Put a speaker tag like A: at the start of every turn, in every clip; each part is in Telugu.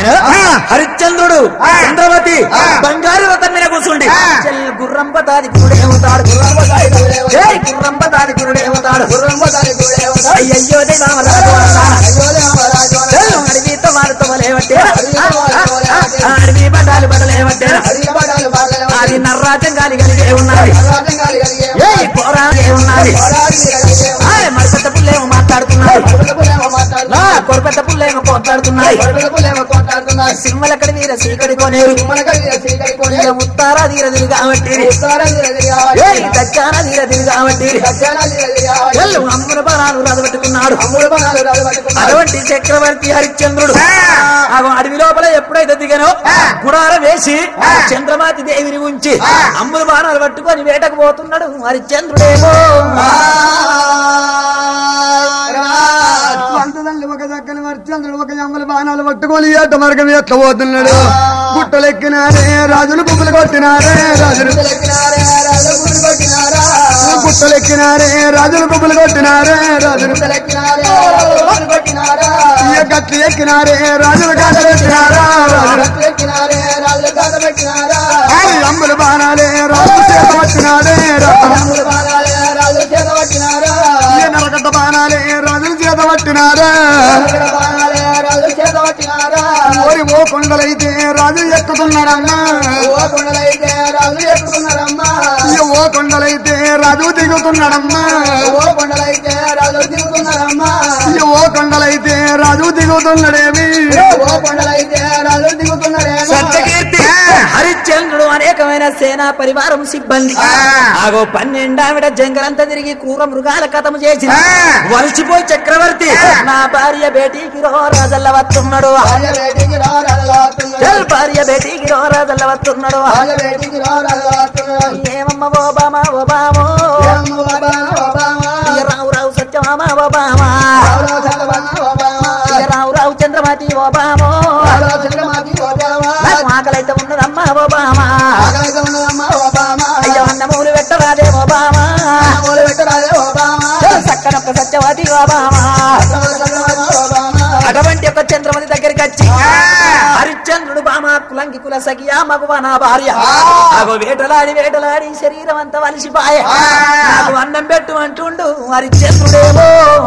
A: హరిశ్చంద్రుడు చంద్రవతి బంగారు రథం మీద కూర్చుండి చెల్ గుర్రంపతాది గురుడేవుతాడు జై గుర్రంపతాది గురుడేవుతాడు అయ్యయ్యో రామరాజు చెల్ అడవితో వారితో లేవట్టే అడవి బడాలు బడలేవట్టే అది నర్రాజం గాలి కలిగే ఉన్నది ఏ పోరాగే ఉన్నది ఆయ్ మరిపెద్ద పుల్లేమో మాట్లాడుతున్నాయి నా కొరపెద్ద పుల్లేమో పోట్లాడుతున్నాయి సింహలక్కడి వీర సీకడి కొనేరు ఇక ముత్తారా తీర తిరిగి కాబట్టి ఏ దచ్చాన తీర తిరిగి కాబట్టి ఎల్లు అమ్ముల బలాలు రదబెట్టుకున్నాడు అటువంటి చక్రవర్తి హరిశ్చంద్రుడు ఆ అడవి లోపల ఎప్పుడైతే దిగనో గుడారం వేసి చంద్రమాతి దేవిని ఉంచి అమ్ముల బాణాలు పట్టుకొని వేటకు పోతున్నాడు హరిశ్చంద్రుడేమో
B: వంటదండ్రి ఒక చక్కని వర్చంద్రుడు ఒక ఎమ్మల బాణాలు పట్టుకొని ఏట మార్గం ఎట్లా పోతున్నాడు గుట్టలెక్కినారే రాజులు బుబ్బులు కొట్టినారే రాజులు గుట్టలెక్కినారే రాజులు బుబ్బులు కొట్టినారే రాజులు ఇయ్య గట్టి ఎక్కినారే రాజులు కాటలెక్కినారా రాజులు ఆయ్ అమ్మల బాణాలే రాజులు చేత పట్టినాడే ఇయ్య నరకట్ట బాణాలే రాజులు చేత పట్టినారా ఓరి ఓ కొండలైతే రాజు ఎక్కుతున్నాడమ్మా ఇయ్య ఓ కొండలైతే రాజు దిగుతున్నాడమ్మా ఇయ్య ఓ కొండలైతే రాజు దిగుతున్నాడేమి
A: సత్యకీర్తి హరిశ్చంద్రుడు అనేకమైన సేనా పరివారం సిబ్బంది ఆగో పన్నెండావిడ జంగలంతా తిరిగి క్రూర మృగాల కథము చేసి వలసిపోయి చక్రవర్తి నా భార్య బేటీకి రో రాజల్ల వస్తున్నాడు చల్ భార్య బేటీకి రో రాజల్ల వస్తున్నాడు ఏమమ్మ ఓబామా ఓబామో ఇక రావు రావు సత్యమామ ఓబామా ఇక రావు రావు చంద్రమతి ఓబామో నాకు ఆకలైతే ఉన్నదమ్మా ఓబామా అయ్యో అన్నమూలు పెట్టరాదే ఓబామా చల్ సక్కనొక్క సత్యవతి ఓబామా అటువంటి ఒక చంద్రమతి దగ్గరికి వచ్చి హరిశ్చంద్రుడు బామా కులంకి కుల సఖియా మగువ నా భార్య నాకు వేటలాడి వేటలాడి శరీరం అంతా వలిసిపాయ నాకు అన్నం పెట్టు అంటుండు హరిశ్చంద్రుడేమో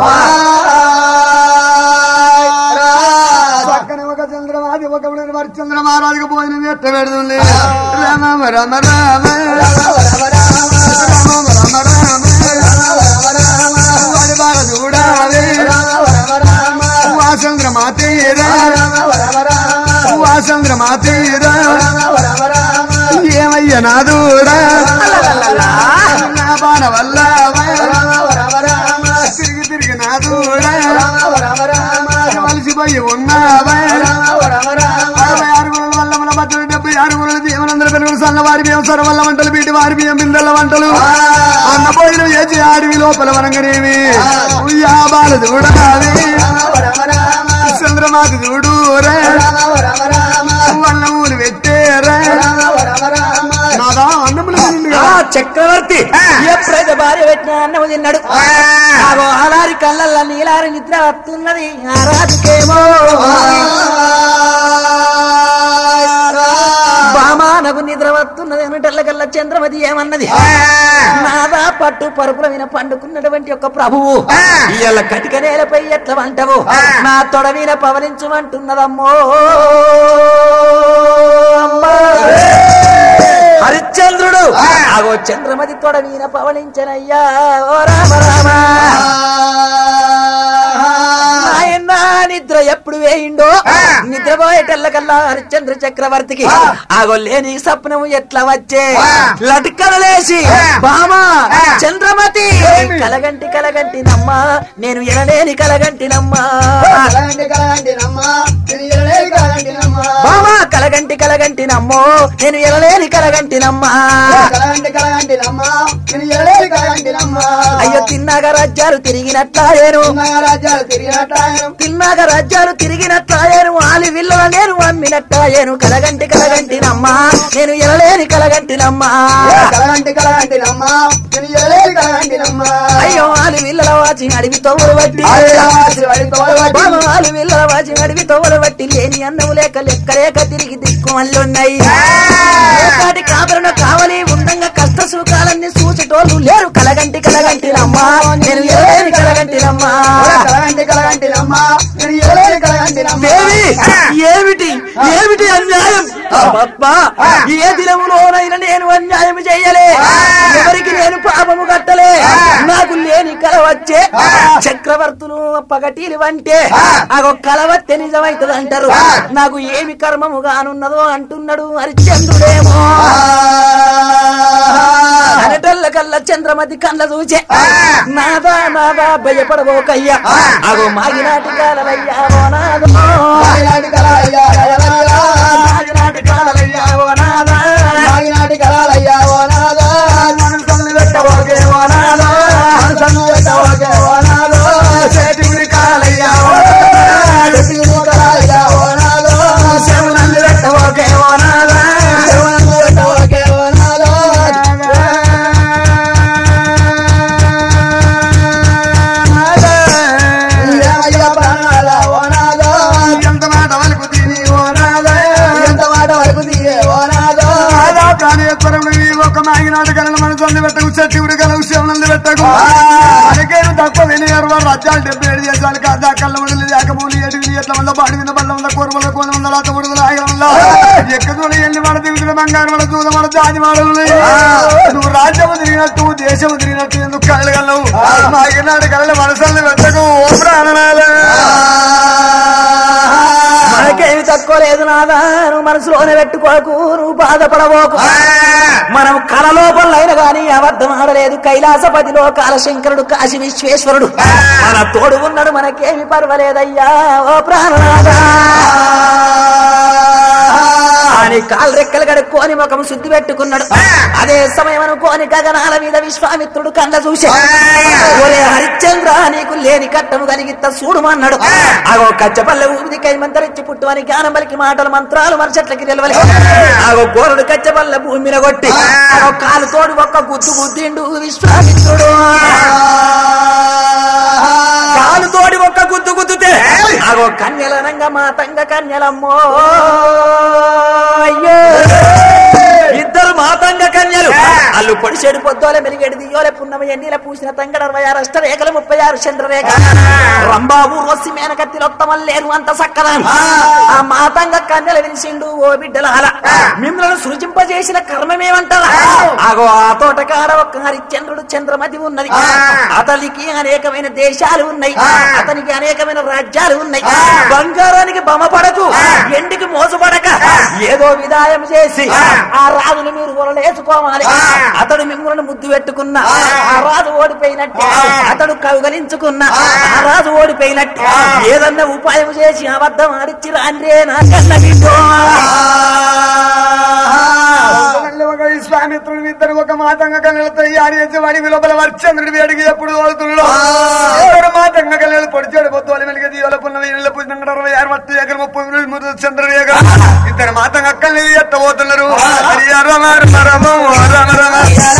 B: పక్కన ఒక చంద్రమాది ఒక చంద్ర మహారాజుకు పోయిన ఎట్ట పెడుతుంది రామ రామ రామ రామ రామ రామ వాడి బాగా చూడాలి వా చంద్రమాతీరా వా చంద్రమాతీరా ఏమయ్య నాదూరా నా బాణ వల్ల తిరిగి తిరిగి నాదూరా కలిసిపోయి ఉన్నావా అరవై ఆరు గుణల వల్ల మన బట్టలు డెబ్బై ఆరు గుణల జీవనందర పెరుగులు సన్న వారి బియ్యం సొర వల్ల వంటలు బీటి వారి బియ్యం బిందెల వంటలు అన్న పోయిన ఏచి అడవి లోపల వనంగనేవి ఉయ్యాబాలు చూడాలి చంద్రమాతి చూడు రే వల్ల ఊరు పెట్టేరా నాదా అన్నములు
A: ఆ చక్రవర్తి ఎప్పుడైతే భార్య పెట్టిన అన్నము తిన్నాడు ఆగో ఆలారి కళ్ళల్లో నీలారి నిద్ర వస్తున్నది ఆ రాజుకేమో బామానకు నిద్ర వస్తున్నది అన్నటల్లకల్లా చంద్రమతి ఏమన్నది నాదా పట్టు పరుపుల మీద పండుకున్నటువంటి ఒక ప్రభువు ఇవాళ కటిక నేలపై ఎట్ల వంటవు నా తొడ మీద పవలించమంటున్నదమ్మో అమ్మా. హరిశ్చంద్రుడు ఆగో చంద్రమతి తొడ మీద పవలించనయ్యా ఓ రామ రామ నాయనా నిద్ర ఎప్పుడు వేయిండో నిద్రపోయేటల్లకల్లా హరిశ్చంద్ర చక్రవర్తికి ఆగో లేని సప్నము ఎట్లా వచ్చే లటుకలలేసి బామా చంద్రమతి కలగంటి కలగంటి నమ్మా నేను ఎనలేని కలగంటి నమ్మా బామా కలగంటి కలగంటి నమ్మో నేను ఎనలేని కలగంటి నమ్మా అయ్యో తిన్నాక రాజ్యాలు తిరిగినట్లాయేను
B: రాజ్యాలు తిరిగినట్టాయను
A: తిన్నాక రాజ్యాలు తిరిగినట్లాయేను ఆలి విల్లల నేను అమ్మినట్లాయేను కలగంటి కలగంటినమ్మా నేను ఎలలేని కలగంటినమ్మా
B: కలగంటి కలగంటి నమ్మ నేను ఎలేని కలగంటి నమ్మ
A: అయ్యో ఆలి విల్లల వాచి అడివి తోవులు బట్టి బాబు ఆలి విల్లల వాచి అడివి తోవులు బట్టి లేని అన్నము లేక లెక్క లేక తిరిగి దిక్కు ఉన్నాయి ఏకాటి కాపరణ కావలి ఉండంగా కష్ట సుఖాలన్నీ చూసేటోళ్ళు లేరు కలగంటి కలగంటినమ్మా నేను ఎలలేని కలగంటినమ్మా
B: కలగంటి కలగంటి నమ్మ నేను ఎలేని కలగంటి నమ్మ
A: దేవి ఏమిటి ఏమిటి అన్యాయం అబ్బా ఏ దినములోనైనా నేను అన్యాయం చెయ్యలే ఎవరికి నేను పాపము కట్టలే నాకు లేని కల వచ్చే చక్రవర్తులు పగటీలు అంటే అగో కలవత్తే నిజమైతుంది అంటారు నాకు ఏమి కర్మము గానున్నదో అంటున్నాడు హరిశ్చంద్రుడేమో అనటల్ల కల్ల చంద్రమతి కళ్ళ చూచే నాదా నాదా భయపడబోకయ్యా అగో మాగినాటి కాలవయ్యా ఓ నాదో
B: నాగినాటి కళాలయ్యా రయలయ్యా.
A: మాగినాటి కాలవయ్యా ఓ నాదా
B: నాగినాటి కళాలయ్యా ఓ నాదా. మనసుల్ని పెట్టబోకే ఓ నాదా. మనసుల్ని పెట్టబోకే ఓ నాదా. చేతికి కాలయ్యా ఓ నాదా. చేతికి కళాలయ్యా ఓ నాదా.
A: శవునందు పెట్టబోకే ఓ నాదా
B: శివనందు పెట్టబోకే ఓ నాదా. ఏమయ్యా ప్రాణాల ఓ నాదా.
C: ఎంత మాట వరకు తిని ఓ నాదా
B: ఎంత మాట వరకు తీయే ఓ నాదా.
C: రాజా ప్రాణేశ్వరం ఒక మాగినాడు కలను మనసు పెట్టకు చెట్టుడు కలవు శివనందు పెట్టకు మనకేమి తక్కువ వినియర్ వారు రాజ్యాలు డెబ్బై ఏడు దేశాలు కాదా కళ్ళ మండలి లేకమూలి ఎడివి ఎట్ల వంద బాడి మీద బల్ల వంద కూరవల కోన వంద లాత ఉడుదల ఆగల వంద ఎక్కదోలు ఎల్లి మన దిగుతుల బంగారు మన దూద మన జాతి మాడలు నువ్వు రాజ్యము తిరిగినట్టు దేశము తిరిగినట్టు ఎందుకు కళ్ళు కలవు మాగినాడు కళ్ళ మనసుల్ని పెట్టకు ఓ ప్రాణనాలే
A: మనకేమి తక్కువ లేదు నాదా నువ్వు మనసులోనే పెట్టుకోకు నువ్వు బాధపడబోకు మనం కళ లోపలైన గాని అబద్ధం ఆడలేదు కైలాసపతిలో కాలశంకరుడు కాశీ విశ్వేశ్వరుడు మన తోడు ఉన్నాడు మనకేమి పర్వాలేదయ్యా ఓ ప్రాణనాథా అని కాలు రెక్కలు కడుక్కొని ముఖం శుద్ధి పెట్టుకున్నాడు అదే సమయం అనుకోని గగనాల మీద విశ్వామిత్రుడు కళ్ళ చూసే ఒరే హరిశ్చంద్ర నీకు లేని కట్టము కలిగిత్త చూడుమన్నాడు అగో కచ్చపల్లె ఊపిది కై మంతరించి పుట్టువని జ్ఞానం పలికి మాటలు మంత్రాలు మరచట్లకి నిలవలే అగో గోరుడు కచ్చపల్లె భూమి మీద కొట్టి అగో కాలు తోడు ఒక్క గుద్దు గుద్దిండు విశ్వామిత్రుడు కాలు తోడి ఒక్క గుద్దు గుద్దుతే అగో కన్యలనంగా మా తంగ కన్యలమ్మో అయ్యో ఇద్దరు మాతంగ కన్యలు అల్లు పొడిసేడు పొద్దోలే మెలిగేడు దియోలే పున్నమ ఎన్నీల పూసిన తంగడ అరవై ఆరు అష్ట రేఖలు ముప్పై ఆరు చంద్రరేఖ రంబాబు రొస్సి మేనకత్తి రొత్తమల్లేరు అంత సక్కదాను ఆ మాతంగ కన్యలు విలిసిండు ఓ బిడ్డల అల మిమ్మల్ని సృజింపజేసిన కర్మమేమంటారా ఆగో ఆ తోటకాడ ఒక్క హరిశ్చంద్రుడు చంద్రమతి ఉన్నది అతనికి అనేకమైన దేశాలు ఉన్నాయి అతనికి అనేకమైన రాజ్యాలు ఉన్నాయి బంగారానికి బొమ్మపడకు ఎండికి మోసపడక ఏదో విధాయం చేసి ఆ రాజుని మీరు వరలేసుకోవాలి అతడు మిమ్మల్ని ముద్దు పెట్టుకున్న ఆ రాజు ఓడిపోయినట్టే అతడు కౌగలించుకున్న ఆ రాజు ఓడిపోయినట్టే ఏదన్నా ఉపాయం చేసి అబద్ధం ఆడిచ్చి రాండ్రే నా కన్న బిడ్డో.
C: మళ్ళీ ఒక విశ్వామిత్రుడు ఇద్దరు ఒక మాతంగ కళ్ళతో తయారు చేసి వాడి లోపల వర్చంద్రుడి వేడికి ఎప్పుడు తోలుతున్నాడు ఇద్దరు మాతంగ కళ్ళలు పొడిచాడు పొద్దులు వెలిగి దీవల పున్న వీళ్ళ పుణ్యం అరవై ఆరు మత్తు ఎకర ముప్పై మూడు మూడు చంద్రుడు ఎకర ఇద్దరు మాతంగ కళ్ళు ఎత్తబోతున్నారు హరి రమ రమ రమ రమ రమ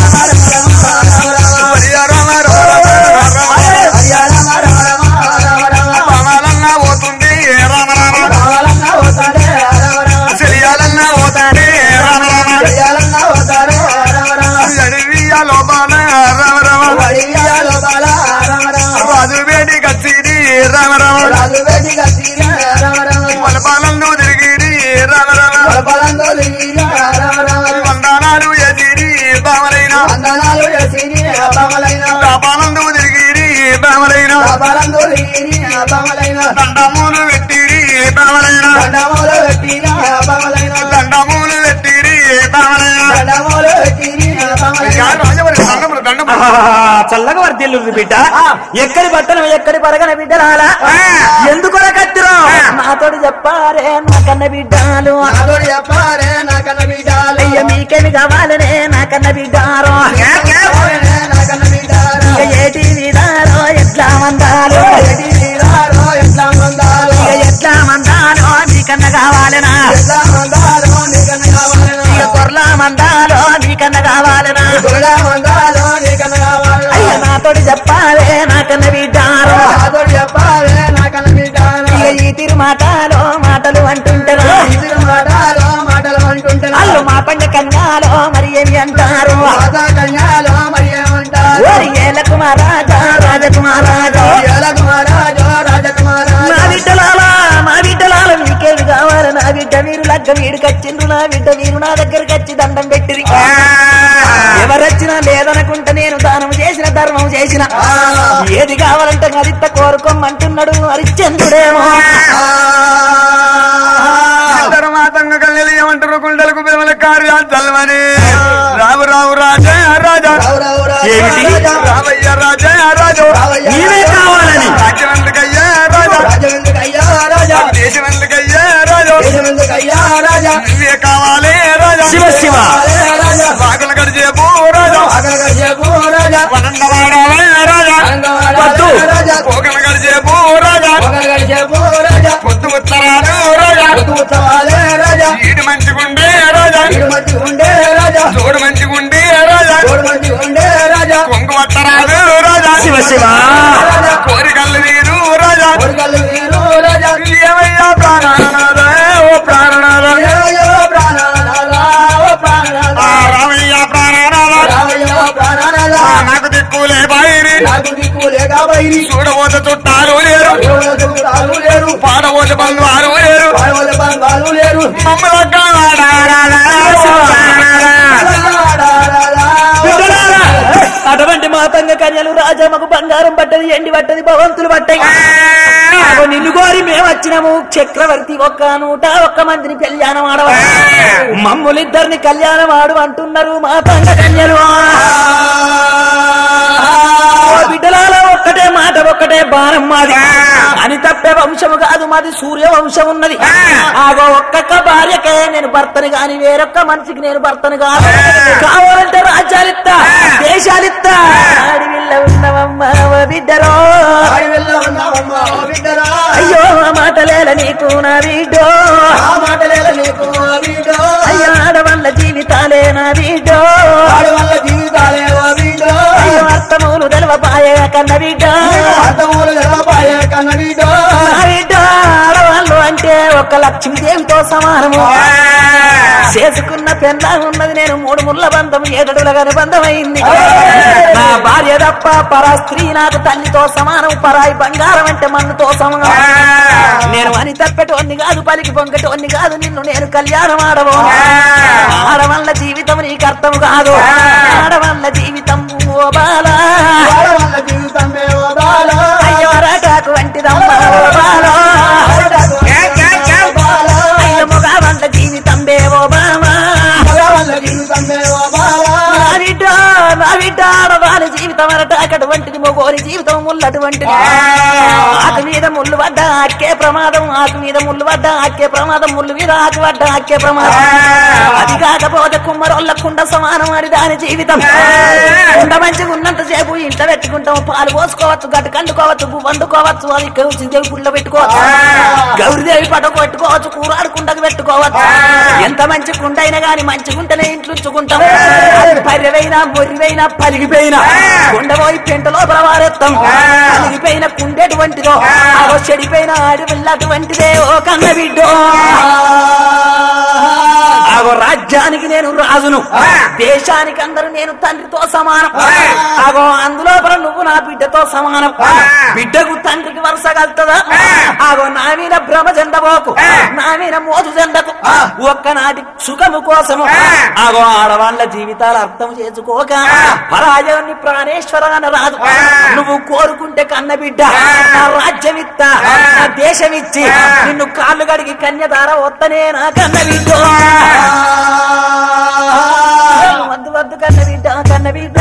C: హరి రమ రమ పమాలన్నా పోతుంది రామ రామ చెలియాలన్నా పోతాడే రామ రామ అడవియా లోపాల రామ రామ రాజు వేడి కచ్చిరి రామ రామ వలపాలందు తిరిగిరి రామ రామ వందనాలు ఎదిరి బామలైన పాపాలందు తిరిగిరి బామలైన దండములు పెట్టిరి బామలైన దండములు పెట్టిరి బామలైన రాజవరి దండములు దండములు
A: చల్లగా వర్దిల్లు బిడ్డ ఎక్కడి బట్టను ఎక్కడి పరగన బిడ్డరాలా ఎందుకు కత్తిరో నాతోడు చెప్పారే నా కన్న బిడ్డాలు
B: చెప్పారే నా కన్న బిడ్డాలు
A: అయ్య మీకేమి కావాలనే నా కన్న బిడ్డారో
B: నా కన్న బిడ్డాలు
A: కావాలనా ఇక గొర్ల మందాలో నీకన్నా కావాలనా అయ్య నాతోటి చెప్పాలే నాకన్న బిడ్డారు ఇక ఈ తిరు మాటలో మాటలు అంటుంటారు అల్లు మా పండ కన్యాలో మరి ఏమి అంటారు ఓరి ఏల కుమారాజా రాజకుమారాజా నా బిడ్డలాలా నా బిడ్డలాల నీకేమి కావాలి నా బిడ్డ వీరు లగ్గ వీడికి వచ్చిండ్రు నా బిడ్డ వీరు నా దగ్గరికి వచ్చి దండం పెట్టిరి ఎవరొచ్చినా లేదనుకుంటా నేను దానం చేసిన ధర్మం చేసిన ఏది కావాలంటే అదిత్త కోరుకోమంటున్నాడు హరిశ్చంద్రుడేమో
C: మాతంగా కళ్ళెలు ఏమంటారు కుండలకు బిలమల కార్యాచల్మని రావు రావు రాజా రాజా
A: ఏమిటి?
C: రావయ్య రాజా రాజు
A: నీవే కావాలని
C: రాజ్యమందుకయ్యా రాజా దేశమందుకయ్యా రాజు నువ్వే కావాలి రాజా
A: శివ శివ
C: బాగుల గడిచేపు రాజా వనందవాడాలే రాజా
A: వద్దు.
C: పోగల గడిచేపు రాజా పొద్దు ఉత్తరాలు రాజా ఈడు మంచిగుండే రాజా చూడు మంచిగుండే రాజా కొంగు వత్తరాలు రాజా
A: శివ శివ
C: కోరికల్లు వీరు రాజా ఏమయ్యా ప్రాణనాథ ఓ ప్రాణనాథ ఆ రామయ్య ప్రాణనాథ ఆ నాకు దిక్కులే బయరి చూడబోత చుట్టాలు లేరు పాడబోత బంధువారు లేరు మమ్మల్ని
A: బిడ్డలారా, అటువంటి మాతంగ కన్యలు రాజమ్మకు బంగారం పట్టది ఎండి పట్టది భవంతులు పట్టాయి అగో నిన్ను కోరి మేము వచ్చినాము చక్రవర్తి ఒక్క నూట ఒక్క మందిని కళ్యాణం ఆడవ మమ్ములిద్దరిని కళ్యాణం ఆడు అంటున్నారు మాతంగ కన్యలు ఓ బిడ్డలాల ఒక్కటే మాట ఒక్కటే బాణం మాది అని తప్పే వంశము కాదు మాది సూర్య వంశం ఉన్నది ఆగో ఒక్కొక్క భార్యకే నేను భర్తని గాని వేరొక్క మనిషికి నేను భర్తని కాదు కావాలంటే రాజ్యాలిత్తా దేశాలిత్తా అడవిల్ల ఉన్నవమ్మ ఓ బిడ్డరో అయ్యో ఆ మాటలేల నీకు నా బిడ్డో అయ్యో ఆడవాళ్ళ జీవితాలే నా బిడ్డో అయ్యో అర్థములు తెలవపాయే కన్న బిడ్డ నా బిడ్డ ఆడవాళ్ళు అంటే ఒక లక్ష్మీదేవితో సమానము చేసుకున్న పెళ్ళ ఉన్నది నేను మూడు ముళ్ళ బంధం ఏడడుల గాని బంధమైంది నా భార్య తప్ప పరా స్త్రీ నాకు తల్లితో సమానం పరాయి బంగారం అంటే మన్నుతో సమానం నేను అని తప్పటోన్ని కాదు పలికి పొంగటోన్ని కాదు నిన్ను నేను కళ్యాణం ఆడవు ఆడవల్ల జీవితం నీకు అర్థం కాదు ఆడవల్ల జీవితం ఓ బాలా అయ్యో రాటాకు వంటిదమ్మా ఓ బాలా అయ్యో మొగ వంట జీవితం బేవో బామా నా బిడ్డ నా బిడ్డ ఆడవాళ్ళ జీవితం అరట అటువంటిది మొగోరి జీవితం ముల్లటువంటిది ఆకు మీద ముళ్ళు పడ్డ అక్కే ప్రమాదం ఆకు మీద ముళ్ళు పడ్డ అక్కే ప్రమాదం ముళ్ళు మీద ఆకు పడ్డ అక్కే ప్రమాదం అది కాకపోతే కుమ్మరోళ్ళ కుండ సమానం అని దాని జీవితం కుండ మంచిగా ఉన్నంత సేపు ఇంట్లో పెట్టుకుంటాం పాలు పోసుకోవచ్చు గట్టు కండుకోవచ్చు పువ్వు వండుకోవచ్చు అది కౌచి దేవి పుల్ల పెట్టుకోవచ్చు గౌరీదేవి పటకు పెట్టుకోవచ్చు కూరాడుకుండకు పెట్టుకోవచ్చు ఎంత మంచి కుండ అయినా గాని మంచిగుంటేనే ఇంట్లో ఉంచుకుంటాం అది పర్యవైనా మొరివైనా పలిగిపోయినా కుండ పోయి పెంట లోపల వారెత్తాం పలిగిపోయిన కుండేటువంటిదో అదో చెడిపోయిన ఆడి వెళ్ళటువంటిదే ఓ కన్న బిడ్డో ఆగో రాజ్యానికి నేను రాజును దేశానికి అందరూ నేను తండ్రితో సమానం ఆగో అందులో నువ్వు నా బిడ్డతో సమానం బిడ్డకు తండ్రికి వరుస కలుతుందా ఆగో నా మీద భ్రమ చెందబోకు నా మీద మోజు చెందకు ఒక్కనాటి సుఖము కోసము ఆగో ఆడవాళ్ళ జీవితాలు అర్థం చేసుకోక పరాజయాన్ని ప్రాణేశ్వర అని రాదు నువ్వు కోరుకుంటే కన్న బిడ్డ నా రాజ్యమిత్త నా దేశమిచ్చి నిన్ను కాళ్ళు గడిగి కన్యదార వత్తనే నా కన్న బిడ్డ వద్దు వద్దు కన్న బిడ్డ కన్న బిడ్డ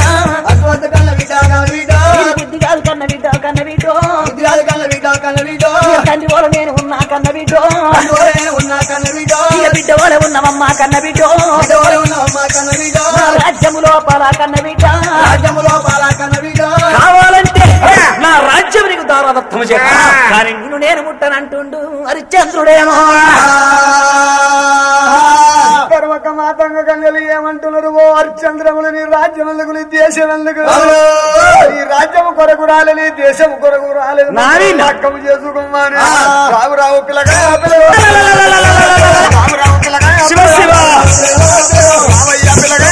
A: ఇది బుద్ధి కాదు కన్న బిడ్డ కన్న బిడ్డ ఇక తండ్రి వాళ్ళ నేను ఉన్నా కన్న బిడ్డ ఇక బిడ్డ వాళ్ళ ఉన్నవమ్మా కన్న బిడ్డ నా రాజ్యము లోపల కన్న బిడ్డ కావాలంటే నా రాజ్యం నీకు దారాదత్తం ధర్మము చెప్పు కానీ నిన్ను నేను ముట్టనంటుండు హరిశ్చంద్రుడేమో
C: పర్వక మాతంగ గంగలు ఏమంటున్నారు ఓ హరిశ్చంద్రములు నీ రాజ్యం ఎందుకు నీ దేశం ఎందుకు నీ రాజ్యం కొరకు రాలేదు దేశం కొరకు రాలేదు
A: నాయన.
C: పక్కము చేసుకోమని రావు రావు పిల్లగా పిల్లగా రావు రావు పిల్లగా
A: శివ శివ
C: రావయ్య పిల్లగా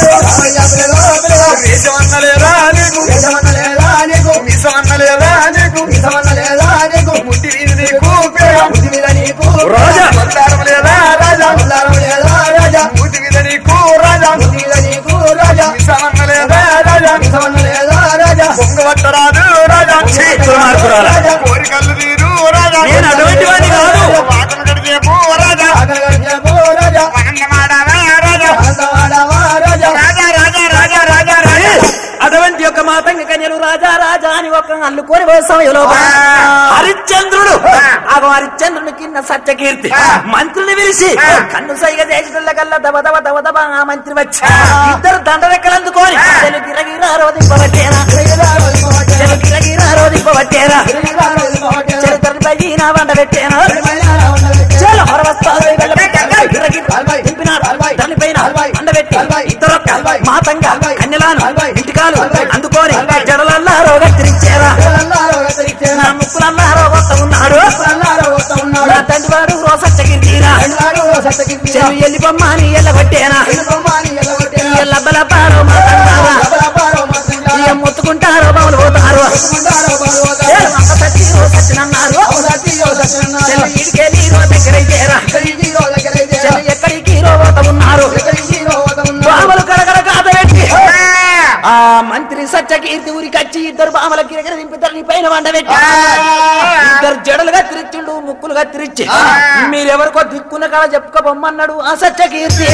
C: దేశమన్నలేదా నీకు మిసమన్నలేదా నీకు ముట్టి వీధి నీకు నీకు
A: రాజా.
C: మందారం లేదా రాజా ముట్టి మీద నీకు రాజా మిసమన్నలేదా రాజా పొంగవట్టరాదు రాజా
A: ఛీ, దుర్మార్గురాలా.
C: కోరికలు తీరు రాజా
A: నేను అటువంటి వాడిని కాదు.
C: వాకను గడిచేపు రాజా వనంగమాడావా రాజా రాజా రాజా రాజా రాజా రాజా
A: అటువంటి యొక్క మాతంగ కన్యలు రాజా రాజా అని ఒక అల్లుకొని ఓ సమయంలో హరిశ్చంద్రుడు ఆగో హరిశ్చంద్రుని కింద సత్యకీర్తి మంత్రుని పిలిచి కన్ను సైగ దేశుల కల్లా దవ దవ దవ దవ ఆ మంత్రి వచ్చి ఇద్దరు దండరెక్కలు అందుకొని చెలు గిరగిరా రోధింపబట్టేనా చెలు గిరగిరా రోధింపబట్టేనా చెలు తల్లిపై నా వండ పెట్టేనా చెలు హరవస్తాలు దింపినాడు తల్లిపైన అండబెట్టి ఇద్దరు మాతంగా కన్యలాను ఇంటికాలు అందుకొని జడలల్లా రోగత్తిరించేరా నా ముక్కులల్లా రోగొత్త ఉన్నాడు నా తండ్రి వాడు రోసచ్చగిరినా చెల్లు ఎల్లి బొమ్మని ఎల్లగొట్టేనా ఎల్లబ్బలబ్బారో మాతంగారా ఇక ముత్తుకుంటారో బౌలు పోతారు చెల్లు అమ్మ సచ్చి రో సచ్చినన్నారు చెల్లు ఈడికెళ్ళి రో దగ్గరైతేరా చెల్లు ఎక్కడికి రో పోత ఉన్నారు బామలు కడగడ కాత పెట్టి ఆ మంత్రి సత్యకీర్తి ఊరికి వచ్చి ఇద్దరు బామల గిరగిర దింపిద్దరు నీ పైన వండబెట్టి ఇద్దరు జడలుగా తిరిచిండు ముక్కులుగా తిరిచి మీరెవరికో దిక్కున్న కాడ చెప్పుకోబొమ్మన్నాడు ఆ సత్యకీర్తి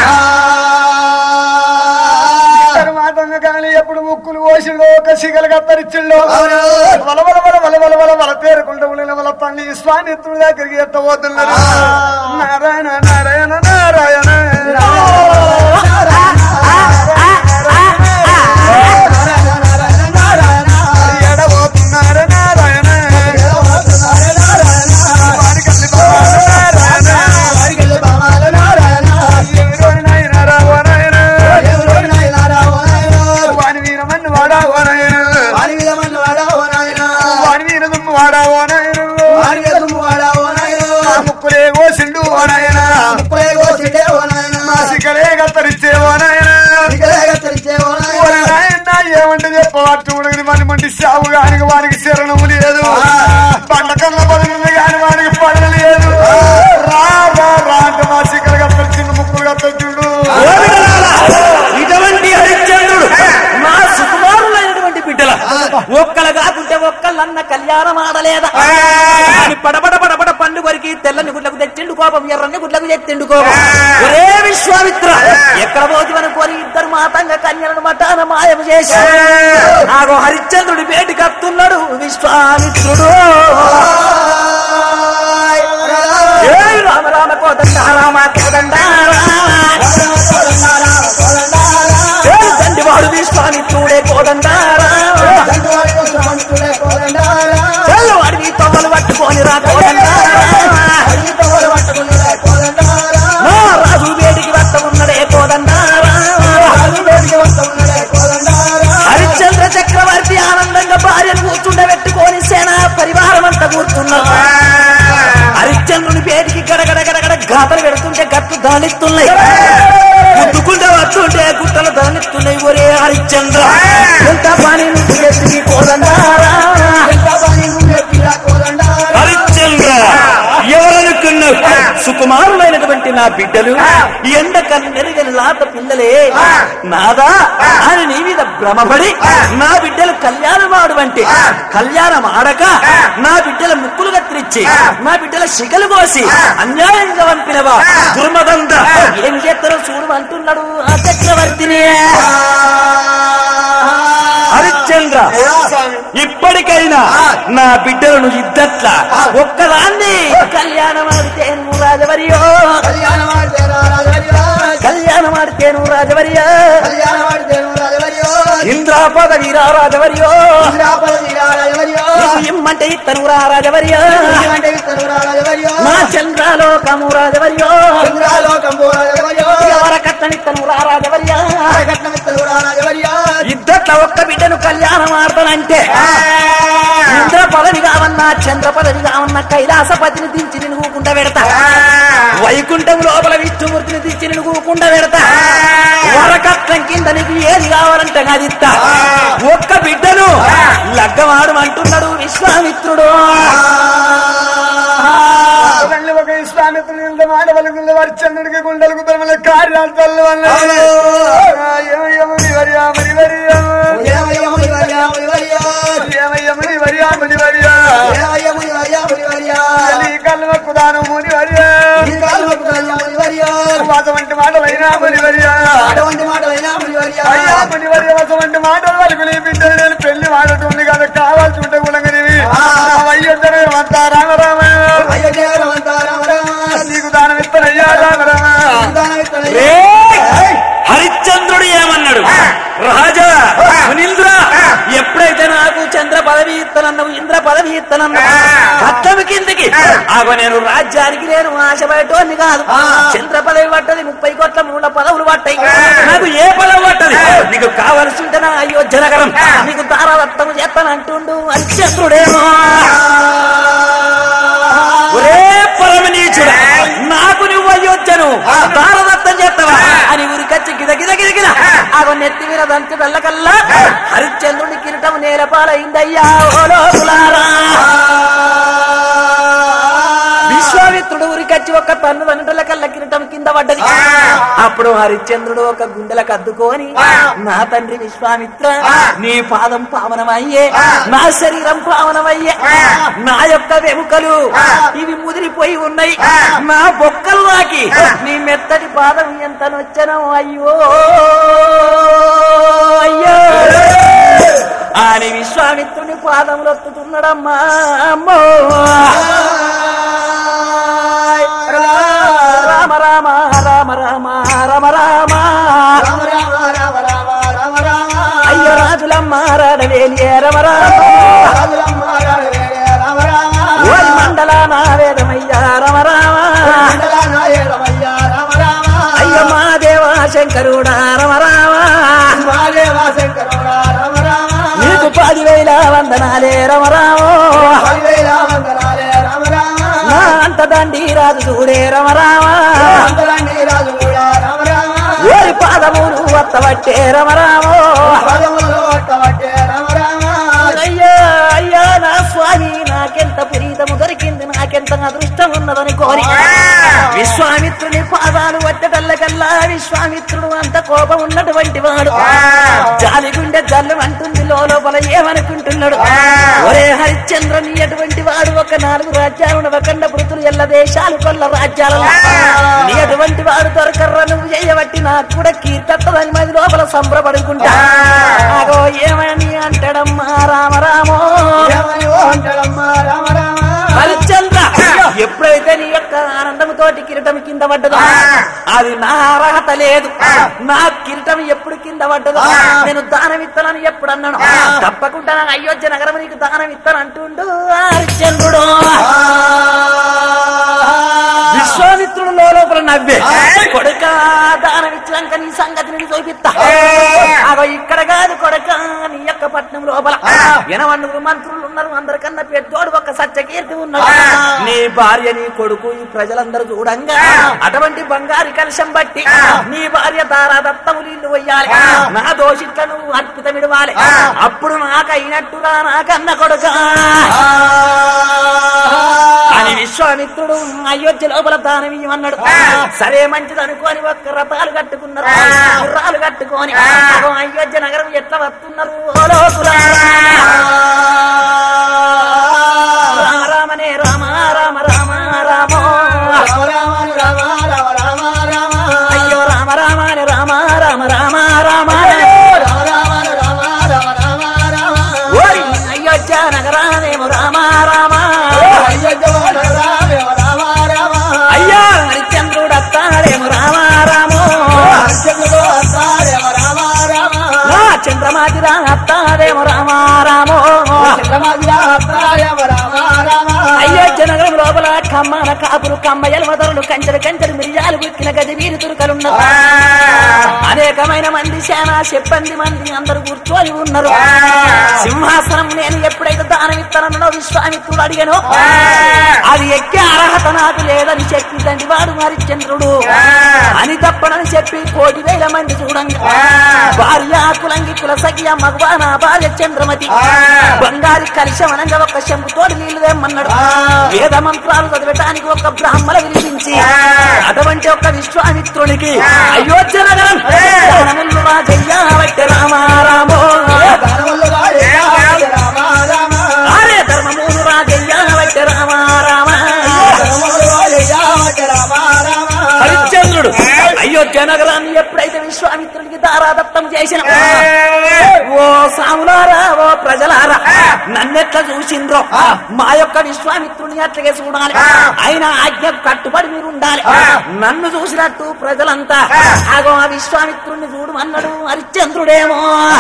C: మాతంగ కానీ ఎప్పుడు ముక్కులు పోసిండో ఒక సిగలు కత్తరిచ్చిండో వల వల వల వల వల వల వల పేరుకుంటూ ఉండిన వల పండి స్వామిత్రుడి దగ్గరికి ఎత్తబోతున్నారు నారాయణ నారాయణ నారాయణ ఎడబోతున్నారు నారాయణ వారికల్లి బాబా నారాయణ ఎవరు నాయన రావో నాయన వాని వీరమన్ను వాడావో నాయన వాని వీరదమ్ము వాడావో నాయన ఆ ముక్కులే కోసిండు ఓ నాయన సిగలే కత్తరిచ్చేవో నాయన ఓరి నాయన ఏమంటే చెప్పవాటు ఉడగని వాని మంటి సావు గాని వానికి శరణము లేదు పండకన్న బదులు గాని వానికి పడలు లేదు రా రా రా అంటే మా సిగలు కత్తరిచిండు ముక్కులు కత్తరిచిండు
A: ఇటువంటి హరిశ్చంద్రుడు మా సుకుమారులైనటువంటి బిడ్డల ఒక్కల కాకుంటే ఒక్కళ్ళన్న కళ్యాణం ఆడలేదా అని పడబడ పడబడ పండు కొరికి తెల్లని గుడ్లకు తెచ్చిండు కోపం ఎర్రని గుడ్లకు తెచ్చిండు కోపం ఒరే విశ్వామిత్ర ఎక్కడ పోతి అనుకోని ఇద్దరు మాతంగా కన్యలను మఠాన మాయం చేసి నాకు హరిశ్చంద్రుడి బేటి కత్తున్నాడు విశ్వామిత్రుడు ఏయ్ రామ రామ కోదండ రామ కోదండ ఏయ్ తండ్రివాడు విశ్వామిత్రుడే కోదండారా చెల్లు అడిగి తొవ్వలు పట్టుకొని రా కోదండారా నా రాజు వేడికి వస్త ఉన్నడే కోదండారా హరిశ్చంద్ర చక్రవర్తి ఆనందంగా భార్యను కూర్చుండబెట్టుకొని సేనా పరివారం అంతా కూర్చున్నారు హరిశ్చంద్రుని పేరుకి గడగడ గడగడ గాతలు పెడుతుంటే గట్టు దానిస్తున్నాయి గుద్దుకుంటే వస్తుంటే గుట్టలు దానిస్తున్నాయి ఒరే హరిశ్చంద్ర ఎంత పని నువ్వు ఎత్తి కోదండారా హరిశ్చంద్ర ఎవరనుకున్నావు సుకుమారులైనటువంటి నా బిడ్డలు ఎండ కన్నెరిగని లాత పిల్లలే నాదా అని నీ మీద భ్రమపడి నా బిడ్డలు కళ్యాణం ఆడువంటే కళ్యాణం ఆడక నా బిడ్డల ముక్కులు కత్తిరించి నా బిడ్డల శిఖలు కోసి అన్యాయంగా పంపినవా దుర్మదంత ఏం చేస్తారో చూడు అంటున్నాడు ఆ చక్రవర్తిని హరిశ్చంద్ర ఇప్పటికైనా నా బిడ్డలను ఇద్దట్ల ఒక్కదాన్ని కళ్యాణం ఆడితేను రాజవరియో కళ్యాణం ఆడితేను రాజవరియో ఇంద్రాపద వీరా రాజవరియో నువ్వు ఇమ్మంటే ఇత్తను రా రాజవర్యో
B: అంటే ఇతను రాజవర్యో
A: నా చంద్రలోకము రాజవర్యో
B: చంద్రాలోకంబో రాజవర్యో
A: ఎవర కట్టనిత్తను రా రాజవర్యో
B: కట్నం ఇతను రాజవర్యో
A: ఇద్దట్ల ఒక్క బిడ్డను కళ్యాణం ఆడతానంటే ఇంద్ర పదవి కావన్నా చంద్ర పదవి కావన్నా కైలాసపతిని దించి నేను కూకుండా పెడతా వైకుంఠం లోపల విష్ణుమూర్తిని దించి నేను కూకుండా పెడతా వరకట్నం కింద నీకు ఏది కావాలంటే అది ఇస్తా ఒక్క బిడ్డను లగ్గమాడు అంటున్నాడు విశ్వామిత్రుడు
C: తల్లి ఒక ఇస్లామితులు ఇంత మాట పలుకుల వారి చంద్రుడికి గుండెలకు బెరమల కార్యాలు తల్లి వల్ల ఏమయ్యమని వరియామని వరియా
B: ఏమయ్యముని వర్యా ముని వర్యా
C: ఏమయ్యమని వరియామని వరియా
B: ఏమయ్యముని వర్యా ముని వర్యా
C: నీ కళ్ళకు దానం ముని వరియా
B: ఈ కాలువకు వర్యా ముని వర్యా
C: వాసవంటి మాటలైనా ముని వరియా
B: అటువంటి మాటలైనా ముని వర్యా
C: అయ్యా ముని వరియ వాసవంటి మాటలు వరకు నీ బిడ్డలు నేను పెళ్లి మాటతుంది కదా కావాల్సి ఉంటే గుణగనివి అయ్యందరూ అంతా రామ రామ
B: అయ్యో జయరామంతా రామ రామ
C: నీకు దానం ఇస్తానయ్యా రామ రామ
B: దానం ఇస్తాను
A: రే! హరిశ్చంద్రుడు ఏమన్నాడు రాజా సునీంద్ర ఎప్పుడైతే నాకు చంద్ర పదవి ఇత్తనన్నావు ఇంద్ర పదవి ఇత్తనన్నావు పట్టం కిందికి ఆగో నేను రాజ్యానికి నేను ఆశపడేటోని కాదు చంద్ర పదవి పట్టది ముప్పై కోట్ల మూల పదవులు పట్టాయి నాకు ఏ పదవి పట్టది నీకు కావలసి ఉంటే నా అయోధ్య నగరం నీకు దారాదత్తం చేస్తానంటుండు హరిశ్చంద్రుడేమో ఒరే పరమనీచుడా నాకు నువ్వు అయ్యొచ్చను దారదత్తం చేస్తావా అని ఊరికొచ్చి గిద గిద గిద గిద ఆగో నెత్తి మీద దంచి వెళ్ళకల్లా హరిశ్చంద్రుడి కిరీటం నేలపాలైందయ్యా ఓ లోకులారా విశ్వామిత్రుడు ఊరికొచ్చి ఒక తన్ను వెనటల కళ్ళ కిరీటం కింద పడ్డది అప్పుడు హరిశ్చంద్రుడు ఒక గుండెలకు అద్దుకొని నా తండ్రి విశ్వామిత్ర నీ పాదం పావనమయ్యే నా శరీరం పావనమయ్యే నా యొక్క వెముకలు ఇవి ముదిరిపోయి ఉన్నాయి నా బొక్కలు నాకి నీ మెత్తటి పాదం ఎంత నొచ్చనో అయ్యో అయ్యో అని విశ్వామిత్రుని పాదములు ఒత్తుతున్నాడమ్మా అమ్మో రామ రామ రామ రామ రామ రామ
B: రామ రామ రామ రామ రామ రామ
A: అయ్యో రాజులమ్మ రాడవేలి రమ రామ
B: రాజులమ్మ రాజవేలే రామ రామ
A: ఓరి మండల నా వేదమయ్యా రమ రామ
B: మండల నాయకమయ్య రామ రామ
A: అయ్యో మా దేవ శంకరుడా రమ రామ
B: మహాదేవా శంకరుడా రామ రామ
A: నీకు పదివేల వందనాలే రమ రామ
B: పదివేల వందనాలే రామ రామ
A: నా అంత దండి రాజు చూడే రమ రామ
B: అంతరాన్ని రాజు కూడా రామ రామ
A: ఓరి పాదములు వత్తవట్టే రమ రామ
B: పదములు ఒట్టవట్టే రామ రామ
A: అయ్యా అయ్యా నా స్వామి నాకెంత పురీతము దొరికింది నాకెంత అదృష్టం ఉన్నదని కోరి విశ్వామిత్రుని పాదాలు వట్టటల్లకల్లా విశ్వామిత్రుడు అంత కోపం ఉన్నటువంటి వాడు జాలిగుండె జల్లు అంటుంది లోపల ఏమనుకుంటున్నాడు ఒరే హరిశ్చంద్ర నీ అటువంటి వాడు ఒక నాలుగు రాజ్యాలు వకండ పృతులు ఎల్ల దేశాలు కొల్ల రాజ్యాలలో నీ అటువంటి వాడు దొరకర్ర నువ్వు చేయబట్టి నాకు కూడా కీర్తత్తదని మది లోపల సంబరపడుకుంటా ఆగో ఏమని అంటాడమ్మా రామరామో
B: ఏమని ఓ అంటాడమ్మా రామ రామ
A: హరిశ్చంద్ర ఎప్పుడైతే నీ యొక్క ఆనందముతోటి కిరీటం కింద పడ్డదో అది నా అర్హత లేదు నా కిరీటం ఎప్పుడు కింద పడ్డదో నేను దానం ఇస్తానని ఎప్పుడు అన్నాను తప్పకుండా నా అయోధ్య నగరం నీకు దానం ఇస్తాను అంటుండు హరిశ్చంద్రుడు విశ్వామిత్రుడు లోపల నవ్వే కొడుక దానం ఇచ్చినాక నీ సంగతి నేను చూపిస్తా అగో ఇక్కడ కాదు కొడక నీ యొక్క పట్నం లోపల ఎనవన్నుగురు మంత్రులు ఉన్నారు అందరికన్నా పెద్దోడు ఒక సత్యకీర్తి ఉన్నాడు నీ భార్య నీ కొడుకు ఈ ప్రజలందరూ చూడంగా అటువంటి బంగారు కలశం బట్టి నీ భార్య దారాదత్తము నీళ్లు వయ్యాలి నా దోషిట్ల నువ్వు అద్భుతమిడవాలి అప్పుడు నాకు అయినట్టుగా నాకన్న కొడుక అని విశ్వామిత్రుడు అయోధ్య లోపల దానం ఇవ్వన్నాడు సరే మంచిది అనుకోని ఒక్క రథాలు కట్టుకున్నారు గుర్రాలు కట్టుకొని అగో అయోధ్య నగరం ఎట్లా వస్తున్నారు ఓ లోకులారా. రామ రామనే రామ రామ రామ రామో
B: రామ రామ రామ రామ రామ రామ
A: అయ్యో రామ రామానే రామ రామ రామ రామ
B: రామ రామ రామ రామ రామ రామ
A: ఓయ్ అయోధ్య నగరానేమో రామ రామ
B: అయ్యయ్యో రామ రామ రామ
A: అయ్యా హరిచంద్రుడు అత్తాడేమో రామ రామో
B: అర్చకుడు వస్తాడేమో రామ రామ
A: నా చంద్రమాతి రా అత్తాడేమో రామ రామో అయ్యో జనగం లోపల కమ్మన కాపులు కమ్మయ్యల మొదలు కంచెలు కంచెలు మిరియాలు గుక్కిన గది వీరి తురుకలున్నారు అనేకమైన మంది శానా చెప్పంది మంది అందరూ కూర్చొని ఉన్నారు సింహాసనం నేను ఎప్పుడైతే దానం ఇస్తానో విశ్వామిత్రుడు అడిగాను అది ఎక్కే అర్హత నాకు లేదని చెప్పి తండ్రి వాడు హరిశ్చంద్రుడు అని తప్పనని చెప్పి కోటి వేల మంది చూడంగా భార్య కులంగి కుల సఖ్య మగవా నా భార్య చంద్రమతి బంగారి కలిశమనంగా ఒక శంపుతోటి నీళ్లు తెమ్మన్నాడు వేద మంత్రాలు చదివటానికి ఒక బ్రాహ్మణ వినిపించి అటువంటి ఒక విశ్వామిత్రునికి అయోధ్య నగరం దానములు రాజయ్య వట్టె రామారామో అరే ధర్మములు రాజయ్య వట్టె రామారామ హరిశ్చంద్రుడు అయోధ్య నగరాన్ని ఎప్పుడైతే విశ్వామిత్రుడికి దారాదత్తం చేసిన ఓ సాములారా ఓ ప్రజలారా నన్నెట్లా చూసిండ్రో మా యొక్క విశ్వామిత్రుని అట్లాగే చూడాలి ఆయన ఆజ్ఞకు కట్టుబడి మీరు ఉండాలి నన్ను చూసినట్టు ప్రజలంతా ఆగో ఆ విశ్వామిత్రుణ్ణి చూడమన్నాడు హరిశ్చంద్రుడేమో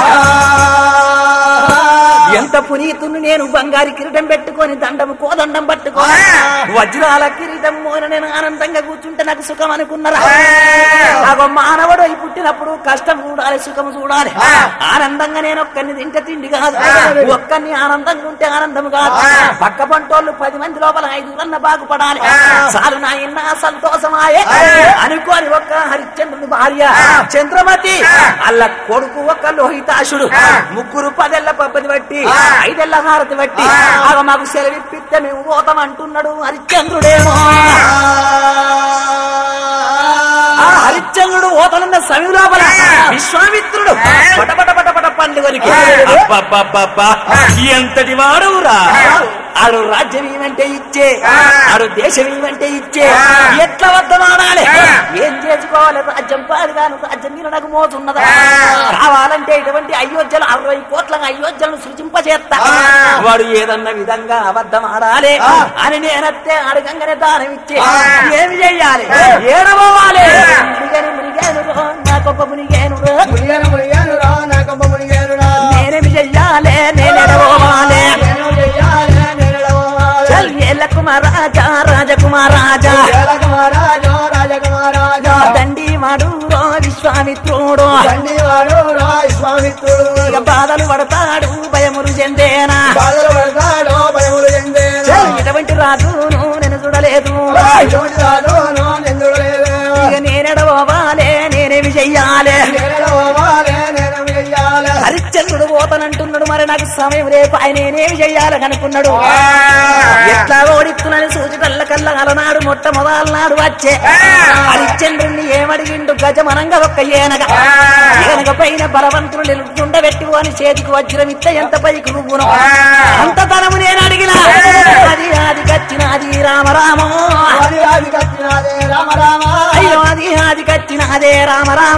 A: ఎంత పునీతుని నేను బంగారు కిరీటం పెట్టుకొని దండము కోదండం పట్టుకొని వజ్రాల కిరీటం మోన నేను ఆనందంగా కూర్చుంటే నాకు సుఖం అనుకున్నారా ఆగో మానవుడు అయి పుట్టినప్పుడు కష్టం చూడాలి సుఖం చూడాలి ఆనందంగా నేను ఒక్కరిని తింటే తిండి కాదు ఒక్కరిని ఆనందంగా ఉంటే ఆనందం కాదు పక్క పంటోళ్ళు పది మంది లోపల ఐదుగురన్న బాగుపడాలి చాలు నా ఇన్న సంతోషమాయే అనుకోని ఒక్క హరిశ్చంద్రుని భార్య చంద్రమతి అల్ల కొడుకు ఒక లోహితాశుడు ముగ్గురు పదెళ్ళ పబ్బది బట్టి ఐదెళ్ళ హారతి బట్టి ఆగ మాకు సెలవిప్పిస్తే మేము పోతాం అంటున్నాడు హరిశ్చంద్రుడేమో ఆ హరిశ్చంద్రుడు ఓతనున్న సమయం లోపల విశ్వామిత్రుడు పట పట పట పట పండుగనికి అబ్బబ్బబ్బబ్బా, ఎంతటి వాడవురా ఆడు రాజ్యం ఏమంటే ఇచ్చే ఆడు దేశం ఏమంటే ఇచ్చే ఎట్ల వద్ద మాడాలి ఏం చేసుకోవాలి రాజ్యం పాడుగాను రాజ్యం మీద నాకు మోతున్నదా కావాలంటే ఇటువంటి అయోధ్యలు అరవై కోట్ల అయోధ్యలను సృజింపజేస్తా వాడు ఏదన్న విధంగా అబద్ధం ఆడాలి అని నేనత్తే అడగంగానే దానం ఇచ్చే ఏమి చెయ్యాలి ఏడవాలి మునిగని మునిగాను రో, నాకొక మునిగాను రో. నేనేమి చెయ్యాలి నేనెడవాలి చల్ ఏళ్ళ కుమారాజా రాజకుమారాజా దండి మాడు రో విశ్వామిత్రుడు ఇక బాధలు పడతాడు భయములు చెందేనా చల్ ఇటువంటి రాజును నేను చూడలేదు ఇక నేనెడవాలి నేనేమి చెయ్యాలి హరిశ్చంద్రుడు పోతానంటున్నాడు మరి నాకు సమయం రేపు ఆయన నేనేమి చెయ్యాలని అనుకున్నాడు ఎట్లా ఓడిస్తున్నాను సూచి కళ్ళ కళ్ళ అలనాడు మొట్టమొదలనాడు వచ్చే హరిశ్చంద్రుణ్ణి ఏమడిగిండు గజమనంగా ఒక్క ఏనగ ఏనగ పైన బలవంతుడు నిలుచుండబెట్టి అని చేతికి వజ్రం ఇస్తే ఎంత పైకి నువ్వును అంత తనము నేను అడిగిన అది అది కచ్చినది రామరామో అయ్యో అది అది కచ్చినదే రామరామ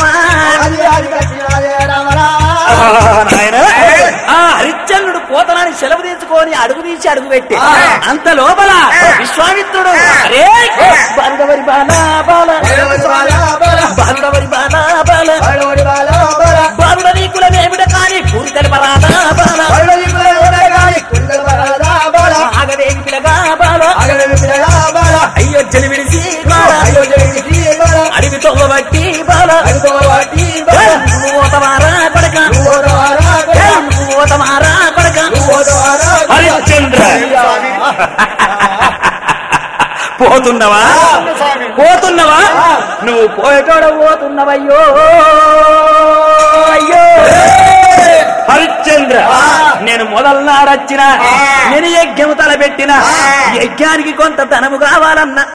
A: నాయనా, ఆ హరిశ్చంద్రుడు పోతనాన్ని సెలవు తీసుకొని అడుగు తీసి అడుగు పెట్టి అంత లోపల విశ్వామిత్రుడు అరే బాలుడవరి బాలా బాల బాలుడవరి బాలా బాల బాలుడ నీ కులమేమిట కానీ పూరితల బరాదా బాల ఆగవేగి పిలగా బాల అయ్యొచ్చని విడిసి బాల అడివి తొవ్వబట్టి బాల నువ్వు ఓతమారా కొడక నువ్వు ఓతమారా కొడక హరిశ్చంద్ర పోతున్నవా పోతున్నవా నువ్వు పోయేటోడ పోతున్నవయ్యో అయ్యో హరిశ్చంద్ర నేను మొదలనాడొచ్చిన నేను యజ్ఞము తలపెట్టిన యజ్ఞానికి కొంత ధనము కావాలన్నా